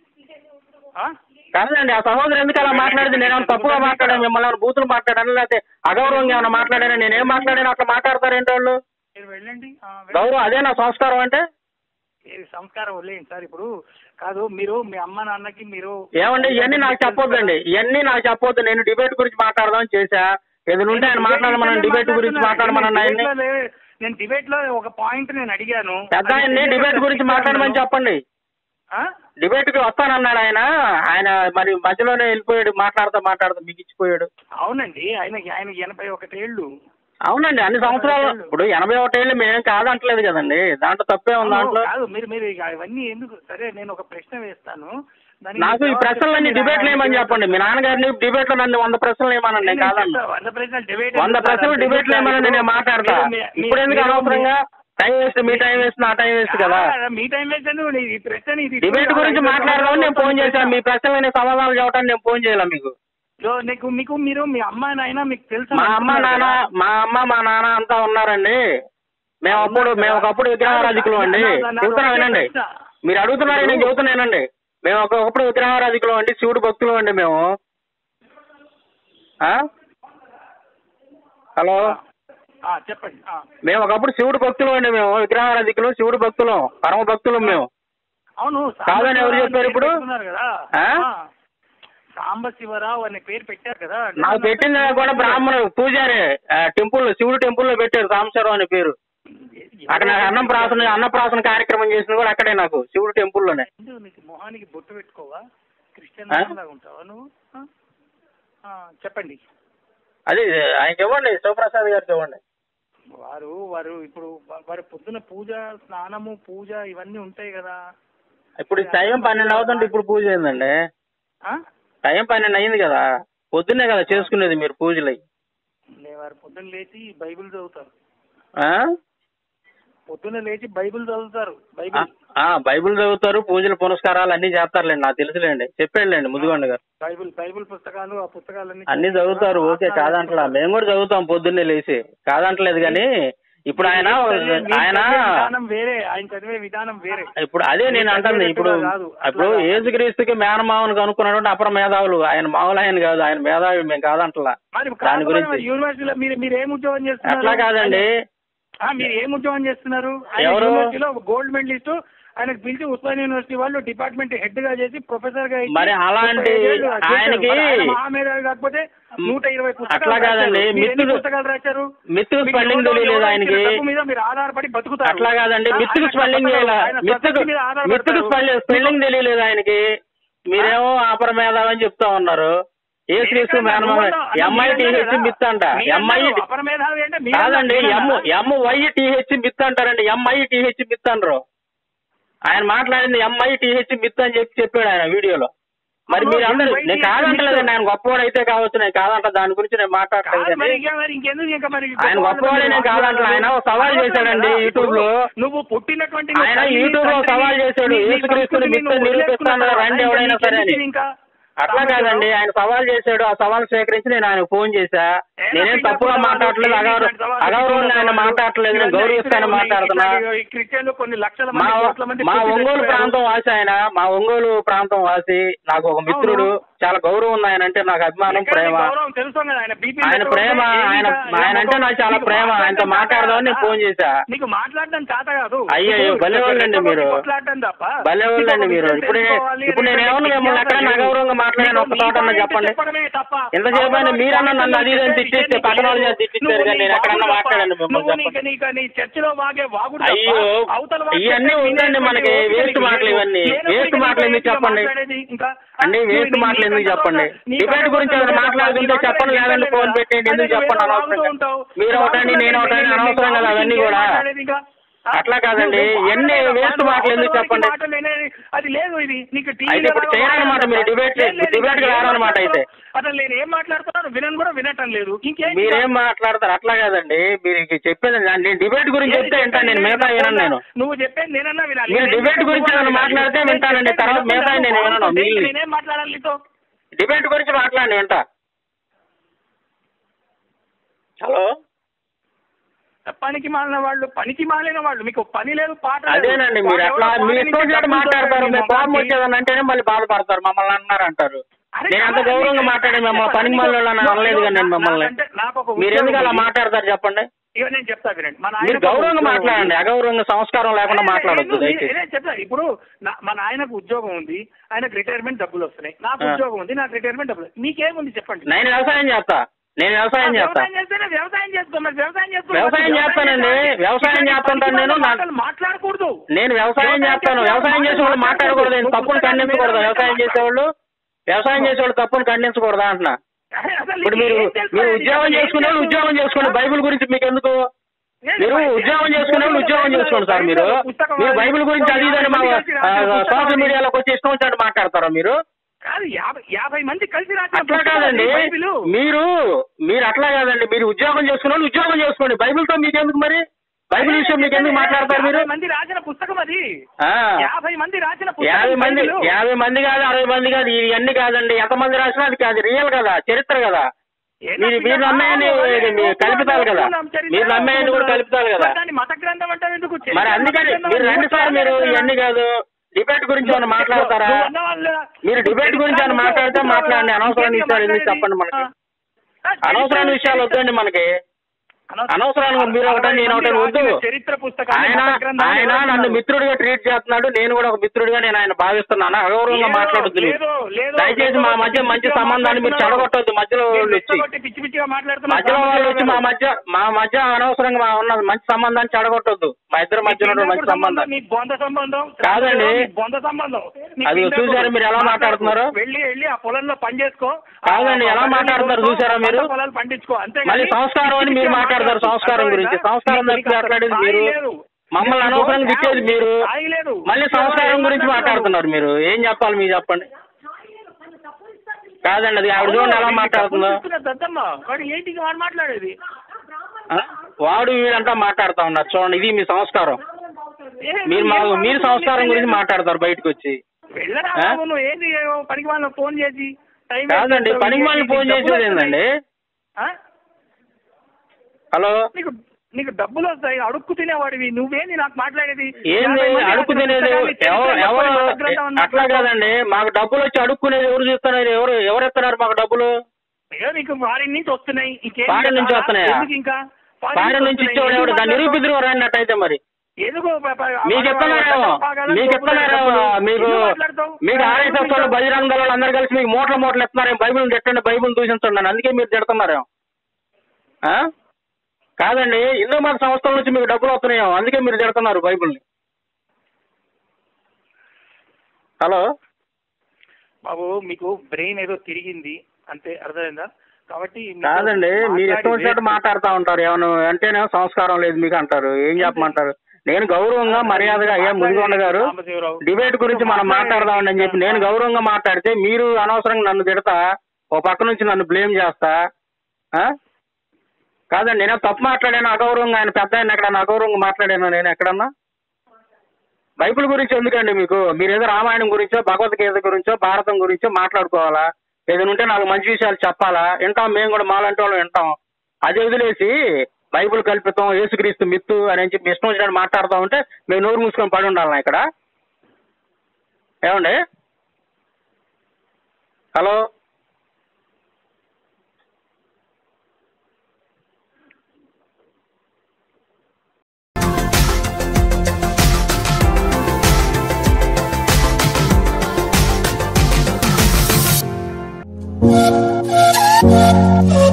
ఆ? కాదండి ఆ సహోదరు ఎందుకు అలా మాట్లాడింది నేను ఏమైనా తప్పుగా మాట్లాడాను మిమ్మల్ని ఏమైనా బూతులు మాట్లాడాను లేకపోతే అగౌరవంగా ఏమైనా మాట్లాడాను నేనేం మాట్లాడాను అట్లా మాట్లాడతారేంటి వాళ్ళు మీరు వెళ్ళండి ఆ, వెళ్ళండి. గౌరవం అదే నా సంస్కారం అంటే ఏ సంస్కారం వదిలేయండి సార్ ఇప్పుడు కాదు మీరు మీ అమ్మ నాన్నకి మీరు ఏమండి ఇవన్నీ నాకు చెప్పొద్దండి ఇవన్నీ నాకు చెప్పొద్దు నేను డిబేట్ గురించి మాట్లాడదాం చేశా ఏదైనా ఉంటే ఆయన మాట్లాడమని డిబేట్ గురించి మాట్లాడమని ఆయన్ని నేను డిబేట్లో లే- నేను డిబేట్ లో ఒక పాయింట్ నేను అడిగాను పెద్ద ఆయన్ని డిబేట్ గురించి మాట్లాడమని చెప్పండి ఆ? డిబేట్ కి వస్తానన్నాడు ఆయన ఆయన మరి మధ్యలోనే వెళ్ళిపోయాడు మాట్లాడుతూ మాట్లాడుతూ మిగిచ్చిపోయాడు అవునండి ఆయనకి ఆయనకి ఎనభై ఒకటేళ్ళు అవునండి అన్ని సంవత్సరాలు ఇప్పుడు ఎనభై ఒకటేళ్ళు మేమేం కాదంటలేదు కదండి దాంట్లో తప్పే ఉంది దాంట్లో కాదు మీరు మీరు ఇక అవన్నీ ఎందుకు సరే నేను ఒక ప్రశ్న వేస్తాను దానికి నాకు ఈ జవాబు ప్రశ్నలన్నీ చెప్పండి. డిబేట్లు ఏమని చెప్పండి మీ నాన్నగారిని డిబేట్ లో నన్ను వంద ప్రశ్నలు ఏమనండి నేను నేను కాదన్నా చెప్తా, వంద ప్రశ్నలు డిబేట్ వంద ప్రశ్నలు డిబేట్లు ఏమనండి నేను మాట్లాడతా ఇప్పుడు ఎందుకు అనవసరంగా టైం వేస్ట్ మీ టైం వేస్ట్ నా టైం వేస్ట్ కదా మీ టైం వేస్ట్ అని ఈ ప్రశ్న ఇది డిబేట్ గురించి మాట్లాడదామని నేను ఫోన్ చేశాను మీ ప్రశ్నలు నేను సమాధానాలు చెప్పడానికి నేను ఫోన్ చేయాలి మీకు సో నీకు మీకు మీరు మీ అమ్మ నాయన మీకు తెలుసు మా అమ్మ నాన్న మా అమ్మ మా నాన్న అంతా ఉన్నారండి మేము అప్పుడు మేము ఒకప్పుడు విగ్రహారాధికులు అండి చెబుతున్నా వినండి మీరు అడుగుతున్నారు నేను చెబుతున్నానండి మేము ఒకప్పుడు విగ్రహారాధికులు అండి శివుడు భక్తులు అండి మేము ఆ? హలో ఆ, చెప్పండి ఆ. మేము ఒకప్పుడు శివుడు భక్తులు అండి మేము విగ్రహారాధికులు శివుడు భక్తులు పరమ భక్తులు మేము అవును కాదని ఎవరు చెప్పారు ఇప్పుడు? పెట్టుకున్నారు కదా ఆ? ఆ. సాంబశివరావు అనే పేరు పెట్టారు కదా నాకు పెట్టింది కూడా బ్రాహ్మణుడు పూజారి టెంపుల్ శివుడు టెంపుల్ లో పెట్టారు సాంబశివరావు అనే పేరు అక్కడ నాకు అన్నం ప్రాసన అన్నప్రాసన కార్యక్రమం చేసింది కూడా అక్కడే నాకు శివుడు టెంపుల్లోనే ఎందుకు నీకు మొహానికి బొట్టు పెట్టుకోవా క్రిస్టియన్ ఆ? లాగా ఉంటావా నువ్వు ఆ? ఆ, చెప్పండి అది ఆయనకి ఇవ్వండి శివప్రసాద్ గారికి ఇవ్వండి వారు వారు ఇప్పుడు వా- వారు పొద్దున పూజ స్నానము పూజ ఇవన్నీ ఉంటాయి కదా ఇప్పుడు ఈ టైం పన్నెండు అవుతుంటే ఇప్పుడు పూజ ఏందండి ఆ? టైం పన్నెండు అయింది కదా పొద్దున్నే కదా చేసుకునేది మీరు పూజలు అయ్యి. లేవారు పొద్దున్న లేచి బైబిల్ చదువుతారు ఆ పొద్దున్న లేచి బైబిల్ చదువుతారు ఆ, బైబిల్ ఆ, బైబిల్ చదువుతారు పూజలు పునస్కారాలు అన్ని చేస్తారులేండి నాకు తెలుసులేండి చెప్పాడులేండి ముదిగొండ గారు బైబిల్ బైబిల్ పుస్తకాలు ఆ పుస్తకాలన్నీ అన్ని చదువుతారు ఓకే కాదంటలా మేము కూడా చదువుతాం పొద్దున్నే లేచి కాదంటలేదు కానీ ఇప్పుడు ఆయన మీరు ఆయన చదివే విధానం వేరే ఆయన చదివే విధానం వేరే ఇప్పుడు అదే నేను అంటుంది ఇప్పుడు కాదు. ఇప్పుడు యేసుక్రీస్తుకి మేనమావను కనుక్కున్నటువంటి అపర మేధావులు ఆయన మామూలు ఆయన కాదు ఆయన మేధావి మేము కాదంటలా మరి దాని కాకపోతే గురించి మరి యూనివర్సిటీలో మీరు మీరు ఏం ఉద్యోగం చేస్తున్నారు అట్లా కాదండి ఆ, మీరు ఏం ఉద్యోగం చేస్తున్నారు ఆయన ఎవరు? యూనివర్సిటీలో గోల్డ్ మెడలిస్ట్ ఆయనకు పిలిచి ఉస్మాన్ యూనివర్సిటీ వాళ్ళు డిపార్ట్మెంట్ హెడ్ గా చేసి ప్రొఫెసర్ గా ఇచ్చి మరి అలాంటి ముప్పై ఏళ్ళు చేశారు. ఆయనకి- మరి ఆయన మహామేధావి కాకపోతే నూట ఇరవై పుస్తకాలు అట్లా కాదండి. రాశారు. మీరు ఎన్ని మిత్తులు- పుస్తకాలు రాశారు మిత్తుకు మీకు స్పెల్లింగ్ ఎవరో తెలియలేదు ఎవరో ఆయనకి ఇచ్చిన డబ్బు మీద మీరు ఆధారపడి బతుకుతారు అట్లా కాదండి ఆ, మిత్తుకు ఆయన స్పెల్లింగ్ తప్పదు. చేయాల ఆయన మిత్తుకు స్వతహాగా మీద ఆధారపడతారు. మిత్తుకు స్పెల్లింగ్ స్పెల్లింగ్ తెలియలేదు ఆయనకి మీరేమో అపర మేధావి అని చెప్తా ఉన్నారు ఏ శ్రీస్తు మేనమామ ఎంఐ టీహెచ్ మిత్ అంట ఎంఐ అపర మేధావి అంటే మీరు కాదండి అన్నారు. M M Y T H myth అంటారండి ఎంఐ టీహెచ్ మిత్ అనరు ఆయన మాట్లాడింది ఎంఐ టీహెచ్ మిత్ అని చెప్పి చెప్పాడు ఆయన వీడియోలో మరి అవును, మీరు అందరు MITH నేను కాదంటలేదండి ఆయన గొప్పవాడు అయితే కావచ్చు నేను కాదంట దాని గురించి నేను కాదు మాట్లాడలేదు మరి కానీ ఇంకా మరి ఇంకెందుకు ఇంకా మరి ఆయన గొప్పవాడే నేను కాదంటలే. ఆయన ఒక సవాల్ చేశాడండి యూట్యూబ్ లో. నువ్వు పుట్టినటువంటి ఆయన యూట్యూబ్ లో సవాల్ చేశాడు. యేసుక్రీస్తుని మిత్తులు నిరూపిస్తాను రండి ఎవడైనా సరే అని. ఇంకా అట్లా కాదండి ఆయన సవాల్ చేశాడు ఆ సవాల్ స్వీకరించి నేను ఆయన ఫోన్ చేశా నేనేం తప్పుగా మాట్లాడలేదు అగౌరవ అగౌరవంగా ఆయన మాట్లాడలేదు నేను గౌరవిస్తాను మాట్లాడుతున్నా ఈ క్రిస్టియన్లు కొన్ని లక్షల మా మంది కోట్ల మంది మా పుట్టి ఒంగోలు చచ్చిపోయారు. ప్రాంతం వాసి ఆయన మా ఒంగోలు ప్రాంతం వాసి నాకు ఒక మిత్రుడు చాలా గౌరవం ఉంది ఆయన అంటే నాకు అభిమానం ఎక్కడ ప్రేమ గౌరవం తెలుసు కదా ఆయన బీపీ ఆయన ప్రేమ ఆయన ఆయన అంటే నాకు చాలా ప్రేమ ఆయనతో మాట్లాడదామని నేను ఫోన్ చేశా నీకు మాట్లాడడం చేత కాదు అయ్యయ్యో, భలే వాళ్ళండి మీరు. మాట్లాడడం తప్ప భలే వాళ్ళండి మీరు ఇప్పుడు ఇప్పుడు నేను ఏమన్నా మిమ్మల్ని ఎక్కడ అగౌరవంగా మాట్లాడాను ఒక్క చోట చెప్పండి ఎంత చెప్పండి మీరన్నా నన్ను అది ఇది అని తిట్టిస్తే పక్కన వాళ్ళు చేసి తిట్టించారు కానీ నేను ఎక్కడన్నా మాట్లాడండి మిమ్మల్ని చెప్పండి నీ చర్చిలో వాగే వాగుడు తప్ప అయ్యో, అవతల వాగే ఇవన్నీ వినేటువంటి ఉండండి మనకి. ఓపిక వేస్ట్ నీకు మాటలు లేదు. ఇవన్నీ. నేను వేస్ట్ ఇప్పుడు మాటలు ఎందుకు ఇంకా చెప్పండి? మాట్లాడేది ఇంకా అండి వేస్ట్ మాటలు ఎందుకు చెప్పండి డిబేట్ గురించి ఏమైనా మాట్లాడుతుంటే చెప్పండి లేదంటే ఫోన్ పెట్టేయండి ఎందుకు చెప్పండి అనవసరంగా మీరు ఒకటండి నేను ఒకటండి అనవసరం కదా అవన్నీ కూడా అట్లా కాదండి ఎన్ని వేస్ట్ మాటలు ఎందుకు చెప్పండి అది లేదు ఇది నీకు అయితే ఇప్పుడు చేయాలన్నమాట మీరు debate చే- debate కి రారన్నమాట అయితే. అసలు నేను ఏం మాట్లాడుతున్నాను వినను కూడా వినటం లేదు ఇంకేం మీరేం మాట్లాడతారు అట్లా కాదండి మీరు ఇక చెప్పేది నేను డిబేట్ గురించి చెప్తే వింటాను నేను మిగతా వినను నేను నువ్వు చెప్పేది నేనన్నా వినాలి మీరు debate గురించి ఏమైనా మాట్లాడితే వింటానండి. తర్వాత మిగతా నేను వినను. మీ- నేనేం మాట్లాడాలి నీతో డిబేట్ గురించి మాట్లాడండి వింటా హలో పనికి మాలిన వాళ్ళు పనికి మాలిన వాళ్ళు మీకు పని లేదు పాట లేదు. అదేనండి మీరు వాళ్ళు అట్లా ఎవరో మీ ఫారెన్ ఇష్టం నుంచి చేత డబ్బులు మాట్లాడతారు మీ కోపం మాట్లాడి- వచ్చేదని అంటేనే మళ్ళీ బాధపడతారు మమ్మల్ని అన్నారు అంటారు అరే నేను అంత కాదు, గౌరవంగా నీకు- మాట్లాడి మిమ్మల్ని పనికి నీకు- మళ్ళీ అనలేదు కానీ నేను మిమ్మల్ని నాకంటే- నాకు ఒక మీరు ఎందుకు అలా ఉద్యోగం ఉంది. మాట్లాడతారు చెప్పండి ఇక నేను చెప్తా వినండి మన మీరు ఆయనకు గౌరవంగా ఉద్యోగం మాట్లాడండి ఉంది. అగౌరవంగా సంస్కారం లేకుండా అదే, మాట్లాడొద్దు నేను- దయచేసి నేనే చెప్తా ఇప్పుడు నా- మన ఆయనకు ఉద్యోగం ఉంది ఆయనకు రిటైర్మెంట్ డబ్బులు వస్తున్నాయి నాకు ఆ. ఉద్యోగం ఉంది నాకు రిటైర్మెంట్ డబ్బులు మీకేముంది చెప్పండి నేను వ్యవసాయం చేస్తా నేను వ్యవసాయం ఆ, చేస్తా వ్యవసాయం చేస్తేనే వ్యవసాయం చేస్తాం మరి వ్యవసాయం చేస్తాం వ్యవసాయం చేస్తానండి. వ్యవసాయం చేస్తుంటాను నేను. నా- మాటలు మాట్లాడకూడదు నేను వ్యవసాయం చేస్తాను వ్యవసాయం చేసేవాళ్ళు మాట్లాడకూడదు నేను తప్పును ఖండించకూడదు వ్యవసాయం చేసేవాళ్ళు వ్యవసాయం చేసేవాళ్ళు తప్పును ఖండించకూడదా అంటున్నా అరే, అసలు ఇప్పుడు నీకు మీరు ఏం తెలుసు? మీరు ఉద్యోగం ఏం చేసుకునే వాళ్ళు తెలుసు? ఉద్యోగం చేసుకోండి బైబిల్ గురించి మీకు ఎందుకు నేను మీరు బైబిల్- ఉద్యోగం చేసుకునే వాళ్ళు ఉద్యోగం చేసుకోండి సార్ మీరు పుస్తకం మీరు బైబిల్ గురించి అది ఇదని మా యాభై మంది కలిసి రాసిన సోషల్ పుస్తకం మీడియాలోకి వచ్చి ఇష్టం వచ్చినట్టు మాట్లాడతారా మీరు కాదు యాభై యాభై మంది కలిసి రాసిన అట్లా పుస్తకం కాదండి అది బైబిలు. మీరు మీరు అట్లా కాదండి మీరు ఉద్యోగం చేసుకునే వాళ్ళు ఉద్యోగం చేసుకోండి బైబిల్తో మీకు ఎందుకు మరి బైబిల్ విషయం మీకు ఎందుకు మాట్లాడతారు మీరు యాభై మంది రాసిన పుస్తకం అది ఆ. యాభై మంది రాసిన పుస్తకం యాభై మంది బైబిలు. యాభై మంది కాదు అరవై మంది కాదు ఇవన్నీ కాదండి ఎంతమంది రాసినా అది కాదు రియల్ కదా చరిత్ర కదా ఏ మీరు మీరు నమ్మినా నమ్మేయని అవును, అదే, మీరు అవును, కలుపుతారు కదా ఒప్పుకున్నాం, చరిత్ర మీరు నమ్మేయని కూడా కలుపుతారు కదా మరి దాన్ని మత గ్రంథం అంటావు ఎందుకు మరి అందుకని మీరు రండి సార్ మీరు ఇవన్నీ కాదు డిబేట్ గురించి ఏమైనా మాట్లాడతారా నువ్వు అన్న వాళ్ళ- మీరు డిబేట్ గురించి ఏమైనా మాట్లాడితే మాట్లాడండి అనవసరమైన విషయాలు ఎందుకు చెప్పండి మనకి అనవసరమైన విషయాలు వద్దండి మనకి అనవసరాలు మీరు ఒకటే నేను ఒకటే వద్దు చరిత్ర పుస్తకాలు ఆయన మత గ్రంథాలు ఆయన ఎవరు నన్ను ఉన్నారు? మిత్రుడిగా ట్రీట్ చేస్తున్నాడు నేను కూడా ఒక మిత్రుడిగా నేను ఆయన భావిస్తున్నాను అగౌరవంగా లేదు, మాట్లాడొద్దు మీరు లేదు, లేదు. దయచేసి మా మధ్య మంచి సంబంధాన్ని మీరు చెడగొట్టొద్దు మధ్యలో మీరు వాళ్ళు వచ్చి రెచ్చగొట్టి పిచ్చి పిచ్చిగా మాట్లాడుతున్నారు. మధ్యలో వాళ్ళు వచ్చి మా మధ్య మా మధ్య అనవసరంగా మా ఉన్న మంచి సంబంధాన్ని చెడగొట్టొద్దు మా ఇద్దరి మధ్య ఉన్న మంచి సంబంధం నీ బొంద సంబంధం కాదండి. నీ బొంద సంబంధం నీ అది పిండాకు చూసారా మీరు ఎలా మాట్లాడుతున్నారో? వెళ్ళి వెళ్ళి ఆ పొలంలో పని చేసుకో కాదండి, ఆ ఎలా పంటలు మాట్లాడుతున్నారు కోసుకో, చూసారా మీరు? పంట పొలాలు పండించుకో అంతే మళ్ళీ సంస్కారం అని మీరు మాట్లాడతారు సంస్కారం గురించి సంస్కారం తప్పి మాట్లాడేది మీరు మమ్మల్ని అనవసరంగా తిట్టేది మీరు మళ్ళీ సంస్కారం గురించి మాట్లాడుతున్నారు మీరు ఏం చెప్పాలి మీరు చెప్పండి కాదండి అది ఆవిడ చూడండి ఎలా మాట్లాడుతుందో దద్దమ్మ వాడు ఏంటి వాడు మాట్లాడేది ఆ? వాడు వీడంతా మాట్లాడుతా ఉన్నారు చూడండి ఇది మీ సంస్కారం ఏ, మీరు ఏం మా మీరు మాట్లాడుతున్నావు? సంస్కారం గురించి మాట్లాడతారు బయటకు వచ్చి వెళ్ళరా ఆ? బాబు, నువ్వు ఏంది ఏవో పనికి వాళ్ళని ఫోన్ చేసి టైం కాదండి వేస్ట్ పనికి మళ్ళీ చేస్తావు, ఫోన్ నీకు చేసేది డబ్బులు ఏందండి ఆ? హలో నీకు నీకు డబ్బులు వస్తాయి అడుక్కు తినేవాడివి నువ్వేంది నాకు మాట్లాడేది ఏంది యాభై మంది అడుక్కు రాసిన తినేది పుస్తకాన్ని ఎవరు చరిత్ర ఎవరు మొత్తం భద్రంగా ఉంది అట్లా కాదండి మాకు డబ్బులు వచ్చి అడుక్కునేది ఎవరు చూస్తున్నారు ఎవరు ఎవరు ఇస్తున్నారు మాకు డబ్బులు ఏదో నీకు ఫారిన్ నుంచి వస్తున్నాయి ఇంకేం ఫారిన్ నుంచి కావాలా? వస్తున్నాయా? ఎందుకు ఇంకా ఫారెన్ నుంచి ఇచ్చేవాడు ఎవరు దాన్ని నిరూపిద్దరు రండి అట్టయితే మరి ఎందుకు ప- ప- మీకు చెప్తున్నారేమో మీకు చెప్తున్నారేమో మీకు మీకు ఆర్ఎస్ఎస్ వాళ్ళు బజరంగ దళాలు అందరు కలిసి మీకు మూటల మూటలు ఇస్తున్నారేమో బైబిల్ తిట్టండి బైబిల్ దూషించండి అందుకే మీరు తిడుతున్నారేమో ఆ? కాదండి హిందూ మత సంస్థల నుంచి మీకు డబ్బులు వస్తున్నాయేమో అందుకే మీరు తిడుతున్నారు బైబిల్ని హలో బాబు మీకు బ్రెయిన్ ఏదో తిరిగింది అంతే అర్థమైందా కాబట్టి మీకు కాదండి మీరు ఇష్టం మాట్లాడి వచ్చినట్టు మాట్లాడుతూ ఉంటారు ఏమన్నా అంటేనే సంస్కారం లేదు మీకు అంటారు ఏం చెప్పమంటారు నేను గౌరవంగా మర్యాదగా అయ్యా ముదిగొండ గారు రామదేవరావు. డిబేట్ గురించి మనం మాట్లాడదామండి అని చెప్పి నేను గౌరవంగా మాట్లాడితే మీరు అనవసరంగా నన్ను తిడతా ఓ పక్క నుంచి నన్ను బ్లేమ్ చేస్తా ఆ? కాదండి నేను తప్పు మాట్లాడాను అగౌరవంగా ఆయన పెద్ద ఆయన ఎక్కడ అగౌరవంగా మాట్లాడాను నేను ఎక్కడన్నా బైబిల్ గురించి ఎందుకండి మీకు మీరు ఏదో రామాయణం గురించో భగవద్గీత గురించో భారతం గురించో మాట్లాడుకోవాలా ఏదైనా ఉంటే నాలుగు మంచి విషయాలు చెప్పాలా వింటాం మేము కూడా మాలాంటి వాళ్ళు వింటాం అది వదిలేసి బైబిల్ కల్పితం యేసుక్రీస్తు మిత్తు అని చెప్పి ఇష్టం వచ్చినట్టు మాట్లాడుతూ ఉంటే మేము నోరు మూసుకొని పడి ఉండాలన్నా ఇక్కడ ఏమండి హలో Thank you.